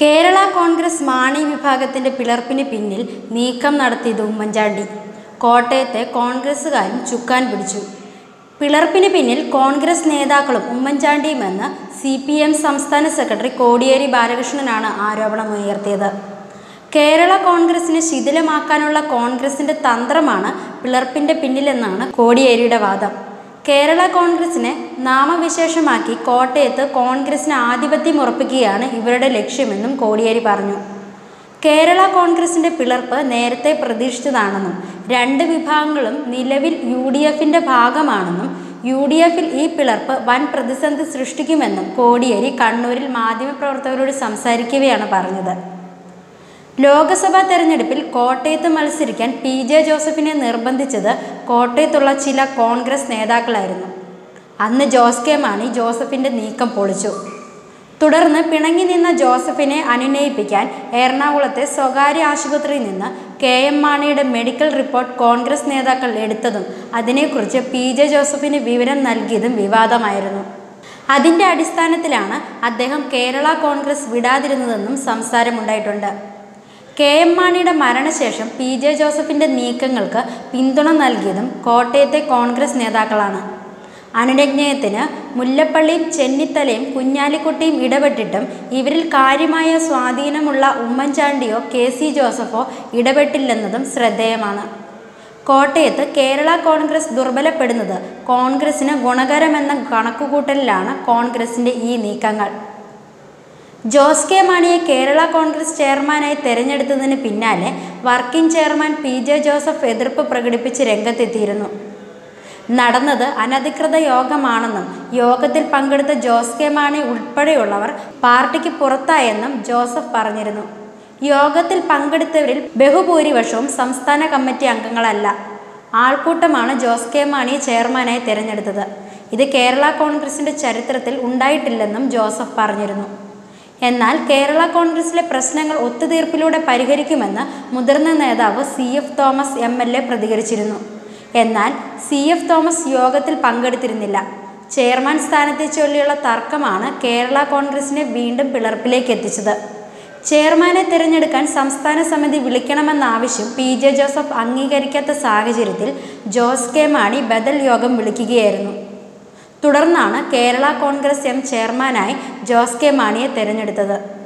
കേരള കോൺഗ്രസ് മാണി വിഭാഗത്തിന്റെ പിളർപ്പിന് പിന്നിൽ നീക്കം നടത്തിയത് ഉമ്മൻചാണ്ടി കോട്ടയത്തെ കോൺഗ്രസുകാരും ചുക്കാൻ പിടിച്ചു പിളർപ്പിന് പിന്നിൽ കോൺഗ്രസ് നേതാക്കളും ഉമ്മൻചാണ്ടിയുമെന്ന് സി പി എം സംസ്ഥാന സെക്രട്ടറി കോടിയേരി ബാലകൃഷ്ണനാണ് ആരോപണമുയർത്തിയത് കേരള കോൺഗ്രസിനെ ശിഥിലമാക്കാനുള്ള കോൺഗ്രസിന്റെ തന്ത്രമാണ് പിളർപ്പിന്റെ പിന്നിലെന്നാണ് കോടിയേരിയുടെ വാദം കേരള കോൺഗ്രസിനെ നാമവിശേഷമാക്കി കോട്ടയത്ത് കോൺഗ്രസിന് ആധിപത്യം ഉറപ്പിക്കുകയാണ് ഇവരുടെ ലക്ഷ്യമെന്നും കോടിയേരി പറഞ്ഞു കേരള കോൺഗ്രസിന്റെ പിളർപ്പ് നേരത്തെ പ്രതീക്ഷിച്ചതാണെന്നും രണ്ട് വിഭാഗങ്ങളും നിലവിൽ യു ഡി എഫിന്റെ ഭാഗമാണെന്നും യു ഡി എഫിൽ ഈ പിളർപ്പ് വൻ പ്രതിസന്ധി സൃഷ്ടിക്കുമെന്നും കോടിയേരി കണ്ണൂരിൽ മാധ്യമപ്രവർത്തകരോട് സംസാരിക്കവെയാണ് പറഞ്ഞത് ലോക്സഭാ തെരഞ്ഞെടുപ്പിൽ കോട്ടയത്ത് മത്സരിക്കാൻ പി ജെ ജോസഫിനെ നിർബന്ധിച്ചത് കോട്ടയത്തുള്ള ചില കോൺഗ്രസ് നേതാക്കളായിരുന്നു അന്ന് ജോസ് കെ മാണി ജോസഫിന്റെ നീക്കം പൊളിച്ചു തുടർന്ന് പിണങ്ങി നിന്ന ജോസഫിനെ അനുനയിപ്പിക്കാൻ എറണാകുളത്തെ സ്വകാര്യ ആശുപത്രിയിൽ നിന്ന് കെ എം മാണിയുടെ മെഡിക്കൽ റിപ്പോർട്ട് കോൺഗ്രസ് നേതാക്കൾ എടുത്തതും അതിനെക്കുറിച്ച് പി ജെ ജോസഫിന് വിവരം നൽകിയതും വിവാദമായിരുന്നു അതിൻ്റെ അടിസ്ഥാനത്തിലാണ് അദ്ദേഹം കേരള കോൺഗ്രസ് വിടാതിരുന്നതെന്നും സംസാരമുണ്ടായിട്ടുണ്ട് കെ എം മാണിയുടെ മരണശേഷം പി ജെ ജോസഫിൻ്റെ നീക്കങ്ങൾക്ക് പിന്തുണ നൽകിയതും കോട്ടയത്തെ കോൺഗ്രസ് നേതാക്കളാണ് അനുരജ്ഞയത്തിന് മുല്ലപ്പള്ളിയും ചെന്നിത്തലയും കുഞ്ഞാലിക്കുട്ടിയും ഇടപെട്ടിട്ടും ഇവരിൽ കാര്യമായ സ്വാധീനമുള്ള ഉമ്മൻചാണ്ടിയോ കെ സി ജോസഫോ ഇടപെട്ടില്ലെന്നതും ശ്രദ്ധേയമാണ് കോട്ടയത്ത് കേരള കോൺഗ്രസ് ദുർബലപ്പെടുന്നത് കോൺഗ്രസിന് ഗുണകരമെന്ന കണക്കുകൂട്ടലിലാണ് കോൺഗ്രസിൻ്റെ ഈ നീക്കങ്ങൾ ജോസ് കെ മാണിയെ കേരള കോൺഗ്രസ് ചെയർമാനായി തെരഞ്ഞെടുത്തതിന് പിന്നാലെ working chairman P J Joseph എതിർപ്പ് പ്രകടിപ്പിച്ച് രംഗത്തെത്തിയിരുന്നു നടന്നത് അനധികൃത യോഗമാണെന്നും യോഗത്തിൽ പങ്കെടുത്ത ജോസ് കെ മാണി ഉൾപ്പെടെയുള്ളവർ പാർട്ടിക്ക് പുറത്തായെന്നും ജോസഫ് പറഞ്ഞിരുന്നു യോഗത്തിൽ പങ്കെടുത്തവരിൽ ബഹുഭൂരിപക്ഷവും സംസ്ഥാന കമ്മിറ്റി അംഗങ്ങളല്ല ആൾക്കൂട്ടമാണ് ജോസ് കെ മാണിയെ ചെയർമാനായി തിരഞ്ഞെടുത്തത് ഇത് കേരള കോൺഗ്രസിന്റെ ചരിത്രത്തിൽ ഉണ്ടായിട്ടില്ലെന്നും ജോസഫ് പറഞ്ഞിരുന്നു എന്നാൽ കേരള കോൺഗ്രസിലെ പ്രശ്നങ്ങൾ ഒത്തുതീർപ്പിലൂടെ പരിഹരിക്കുമെന്ന് മുതിർന്ന നേതാവ് C F Thomas M L A പ്രതികരിച്ചിരുന്നു എന്നാൽ സി എഫ് തോമസ് യോഗത്തിൽ പങ്കെടുത്തിരുന്നില്ല ചെയർമാൻ സ്ഥാനത്തെ ചൊല്ലിയുള്ള തർക്കമാണ് കേരള കോൺഗ്രസിനെ വീണ്ടും പിളർപ്പിലേക്ക് എത്തിച്ചത് ചെയർമാനെ തിരഞ്ഞെടുക്കാൻ സംസ്ഥാന സമിതി വിളിക്കണമെന്ന ആവശ്യം പി ജെ ജോസഫ് അംഗീകരിക്കാത്ത സാഹചര്യത്തിൽ ജോസ് കെ മാണി ബദൽ യോഗം വിളിക്കുകയായിരുന്നു തുടർന്നാണ് കേരള കോൺഗ്രസ് എം ചെയർമാനായി ജോസ് കെ മാണിയെ തെരഞ്ഞെടുത്തത്